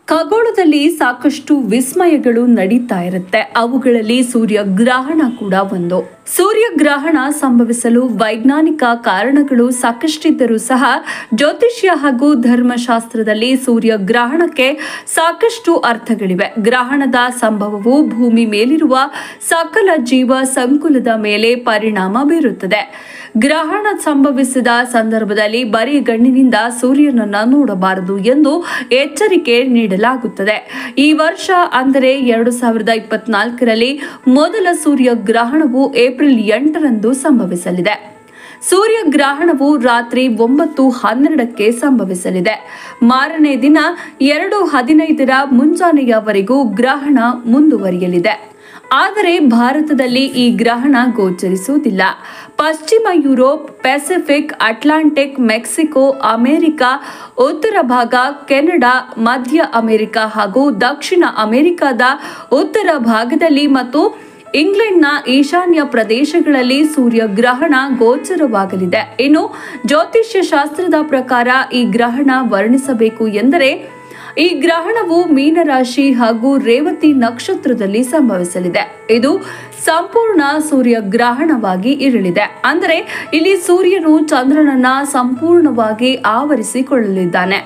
ಖಗೋಳದಲ್ಲಿ ಸಾಕಷ್ಟು ವಿಸ್ಮಯಗಳು ನಡೀತಾ ಇರುತ್ತೆ ಅವುಗಳಲ್ಲಿ ಸೂರ್ಯಗ್ರಹಣ ಕೂಡ ಒಂದು ಸೂರ್ಯಗ್ರಹಣ ಸಂಭವಿಸಲು ವೈಜ್ಞಾನಿಕ ಕಾರಣಗಳು ಸಾಕಷ್ಟಿದ್ದರೂ ಸಹ ಜ್ಯೋತಿಷ್ಯ ಹಾಗೂ ಧರ್ಮಶಾಸ್ತ್ರದಲ್ಲಿ ಸೂರ್ಯಗ್ರಹಣಕ್ಕೆ ಸಾಕಷ್ಟು ಅರ್ಥಗಳಿವೆ ಗ್ರಹಣದ ಸಂಭವವು ಭೂಮಿ ಮೇಲಿರುವ ಸಕಲ ಜೀವ ಸಂಕುಲದ ಮೇಲೆ ಪರಿಣಾಮ ಬೀರುತ್ತದೆ ಗ್ರಹಣ ಸಂಭವಿಸಿದ ಸಂದರ್ಭದಲ್ಲಿ ಬರೀ ಗಣ್ಣಿನಿಂದ ಸೂರ್ಯನನ್ನ ನೋಡಬಾರದು ಎಂದು ಎಚ್ಚರಿಕೆ ನೀಡಲಾಗುತ್ತದೆ ಈ ವರ್ಷ ಅಂದರೆ ಎರಡು ಸಾವಿರದ ಇಪ್ಪತ್ನಾಲ್ಕರಲ್ಲಿ ಮೊದಲ ಸೂರ್ಯಗ್ರಹಣವು ಏಪ್ರಿಲ್ ಎಂಟರಂದು ಸಂಭವಿಸಲಿದೆ ಸೂರ್ಯಗ್ರಹಣವು ರಾತ್ರಿ ಒಂಬತ್ತು ಹನ್ನೆರಡಕ್ಕೆ ಸಂಭವಿಸಲಿದೆ ಮಾರನೇ ದಿನ ಎರಡು ಹದಿನೈದರ ಮುಂಜಾನೆಯವರೆಗೂ ಗ್ರಹಣ ಮುಂದುವರಿಯಲಿದೆ ಆದರೆ ಭಾರತದಲ್ಲಿ ಈ ಗ್ರಹಣ ಗೋಚರಿಸುವುದಿಲ್ಲ ಪಶ್ಚಿಮ Europe Pacific Atlantic Mexico America ಉತ್ತರ ಭಾಗ ಕೆನಡಾ ಮಧ್ಯ ಅಮೆರಿಕ ಹಾಗೂ ದಕ್ಷಿಣ ಅಮೆರಿಕದ ಉತ್ತರ ಭಾಗದಲ್ಲಿ ಮತ್ತು ಇಂಗ್ಲೆಂಡ್ನ ಈಶಾನ್ಯ ಪ್ರದೇಶಗಳಲ್ಲಿ ಸೂರ್ಯಗ್ರಹಣ ಗೋಚರವಾಗಲಿದೆ ಇನ್ನು ಜ್ಯೋತಿಷ್ಯ ಶಾಸ್ತ್ರದ ಪ್ರಕಾರ ಈ ಗ್ರಹಣ ವರ್ಣಿಸಬೇಕು ಎಂದರೆ ಈ ಗ್ರಹಣವು ಮೀನರಾಶಿ ಹಾಗೂ ರೇವತಿ ನಕ್ಷತ್ರದಲ್ಲಿ ಸಂಭವಿಸಲಿದೆ ಇದು ಸಂಪೂರ್ಣ ಸೂರ್ಯಗ್ರಹಣವಾಗಿ ಇರಲಿದೆ ಅಂದರೆ ಇಲ್ಲಿ ಸೂರ್ಯನು ಚಂದ್ರನನ್ನ ಸಂಪೂರ್ಣವಾಗಿ ಆವರಿಸಿಕೊಳ್ಳಲಿದ್ದಾನೆ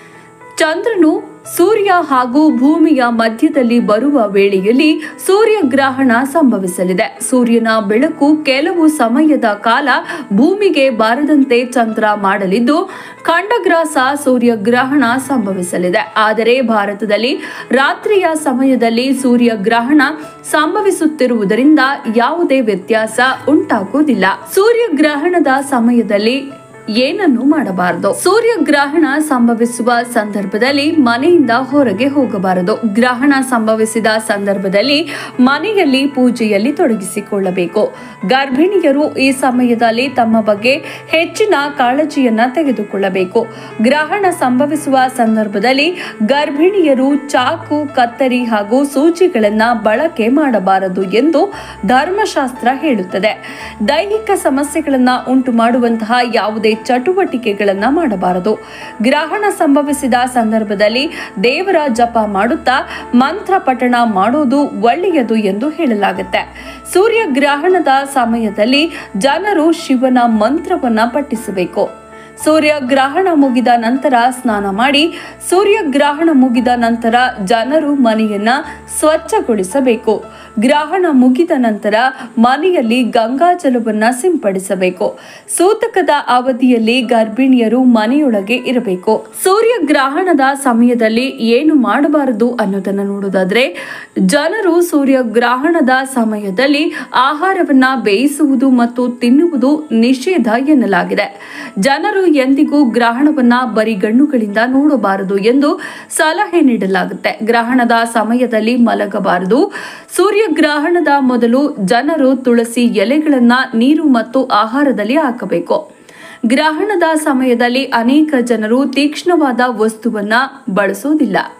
ಚಂದ್ರನು ಸೂರ್ಯ ಹಾಗೂ ಭೂಮಿಯ ಮಧ್ಯದಲ್ಲಿ ಬರುವ ವೇಳೆಯಲ್ಲಿ ಸೂರ್ಯಗ್ರಹಣ ಸಂಭವಿಸಲಿದೆ ಸೂರ್ಯನ ಬೆಳಕು ಕೆಲವು ಸಮಯದ ಕಾಲ ಭೂಮಿಗೆ ಬಾರದಂತೆ ಚಂದ್ರ ಮಾಡಲಿದ್ದು ಖಂಡಗ್ರಾಸ ಸೂರ್ಯಗ್ರಹಣ ಸಂಭವಿಸಲಿದೆ ಆದರೆ ಭಾರತದಲ್ಲಿ ರಾತ್ರಿಯ ಸಮಯದಲ್ಲಿ ಸೂರ್ಯಗ್ರಹಣ ಸಂಭವಿಸುತ್ತಿರುವುದರಿಂದ ಯಾವುದೇ ವ್ಯತ್ಯಾಸ ಉಂಟಾಗುವುದಿಲ್ಲ ಸೂರ್ಯಗ್ರಹಣದ ಸಮಯದಲ್ಲಿ ಏನನ್ನು ಮಾಡಬಾರದು ಸೂರ್ಯಗ್ರಹಣ ಸಂಭವಿಸುವ ಸಂದರ್ಭದಲ್ಲಿ ಮನೆಯಿಂದ ಹೊರಗೆ ಹೋಗಬಾರದು ಗ್ರಹಣ ಸಂಭವಿಸಿದ ಸಂದರ್ಭದಲ್ಲಿ ಮನೆಯಲ್ಲಿ ಪೂಜೆಯಲ್ಲಿ ತೊಡಗಿಸಿಕೊಳ್ಳಬೇಕು ಗರ್ಭಿಣಿಯರು ಈ ಸಮಯದಲ್ಲಿ ತಮ್ಮ ಬಗ್ಗೆ ಹೆಚ್ಚಿನ ಕಾಳಜಿಯನ್ನ ತೆಗೆದುಕೊಳ್ಳಬೇಕು ಗ್ರಹಣ ಸಂಭವಿಸುವ ಸಂದರ್ಭದಲ್ಲಿ ಗರ್ಭಿಣಿಯರು ಚಾಕು ಕತ್ತರಿ ಹಾಗೂ ಸೂಜಿಗಳನ್ನ ಬಳಕೆ ಮಾಡಬಾರದು ಎಂದು ಧರ್ಮಶಾಸ್ತ್ರ ಹೇಳುತ್ತದೆ ದೈಹಿಕ ಸಮಸ್ಯೆಗಳನ್ನ ಉಂಟು ಮಾಡುವಂತಹ ಯಾವುದೇ ಚಟುವಟಿಕೆಗಳನ್ನ ಮಾಡಬಾರದು ಗ್ರಹಣ ಸಂಭವಿಸಿದ ಸಂದರ್ಭದಲ್ಲಿ ದೇವರ ಜಪ ಮಾಡುತ್ತಾ ಮಂತ್ರ ಪಠಣ ಮಾಡೋದು ಒಳ್ಳೆಯದು ಎಂದು ಹೇಳಲಾಗುತ್ತೆ ಸೂರ್ಯಗ್ರಹಣದ ಸಮಯದಲ್ಲಿ ಜನರು ಶಿವನ ಮಂತ್ರವನ್ನ ಪಠಿಸಬೇಕು ಸೂರ್ಯಗ್ರಹಣ ಮುಗಿದ ನಂತರ ಸ್ನಾನ ಮಾಡಿ ಸೂರ್ಯಗ್ರಹಣ ಮುಗಿದ ನಂತರ ಜನರು ಮನೆಯನ್ನ ಸ್ವಚ್ಛಗೊಳಿಸಬೇಕು ಗ್ರಹಣ ಮುಗಿದ ನಂತರ ಮನೆಯಲ್ಲಿ ಗಂಗಾಜಲವನ್ನ ಸಿಂಪಡಿಸಬೇಕು ಸೂತಕದ ಅವಧಿಯಲ್ಲಿ ಗರ್ಭಿಣಿಯರು ಮನೆಯೊಳಗೆ ಇರಬೇಕು ಸೂರ್ಯಗ್ರಹಣದ ಸಮಯದಲ್ಲಿ ಏನು ಮಾಡಬಾರದು ಅನ್ನೋದನ್ನ ನೋಡೋದಾದ್ರೆ ಜನರು ಸೂರ್ಯಗ್ರಹಣದ ಸಮಯದಲ್ಲಿ ಆಹಾರವನ್ನ ಬೇಯಿಸುವುದು ಮತ್ತು ತಿನ್ನುವುದು ನಿಷೇಧ ಎನ್ನಲಾಗಿದೆ ಜನರು ಎಂದಿಗೂ ಗ್ರಹಣವನ್ನ ಬರಿಗಣ್ಣುಗಳಿಂದ ನೋಡಬಾರದು ಎಂದು ಸಲಹೆ ನೀಡಲಾಗುತ್ತೆ ಗ್ರಹಣದ ಸಮಯದಲ್ಲಿ ಮಲಗಬಾರದು ಸೂರ್ಯಗ್ರಹಣದ ಮೊದಲು ಜನರು ತುಳಸಿ ಎಲೆಗಳನ್ನ ನೀರು ಮತ್ತು ಆಹಾರದಲ್ಲಿ ಹಾಕಬೇಕು ಗ್ರಹಣದ ಸಮಯದಲ್ಲಿ ಅನೇಕ ಜನರು ತೀಕ್ಷ್ಣವಾದ ವಸ್ತುವನ್ನ ಬಳಸುವುದಿಲ್ಲ